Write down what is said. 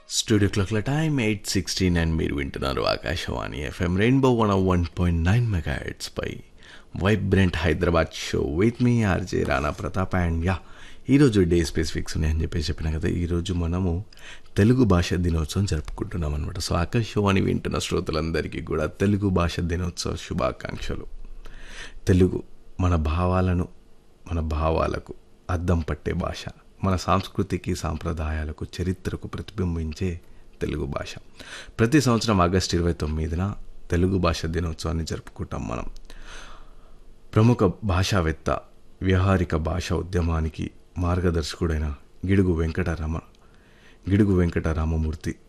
studio క్లాక్ల time eight sixteen and మీరు వింటున్నారు Akashvani FM rainbow one one point nine mega pie vibrant Hyderabad show with me RJ Rana Pratap and yeah ఈరోజు day specifics ఉన్నాయని చెప్పేసి చెప్పిన కదా ఈరోజు మనము తెలుగు భాష దినోత్సవం జరుపుకుంటున్నాం అనమాట సో ఆకాశవాణి వింటున్న శ్రోతలందరికీ కూడా తెలుగు భాష దినోత్సవ శుభాకాంక్షలు తెలుగు మన భావాలను మన భావాలకు అద్దం పట్టే భాష మన సంస్కృతికి సాంప్రదాయాలకు చరిత్రకు ప్రతిబింబించే తెలుగు భాష ప్రతి సంవత్సరం ఆగస్టు ఇరవై తొమ్మిదిన తెలుగు భాష దినోత్సవాన్ని జరుపుకుంటాం మనం ప్రముఖ భాషావేత్త వ్యవహారిక భాష ఉద్యమానికి మార్గదర్శకుడైన గిడుగు వెంకటరామ గిడుగు వెంకటరామమూర్తి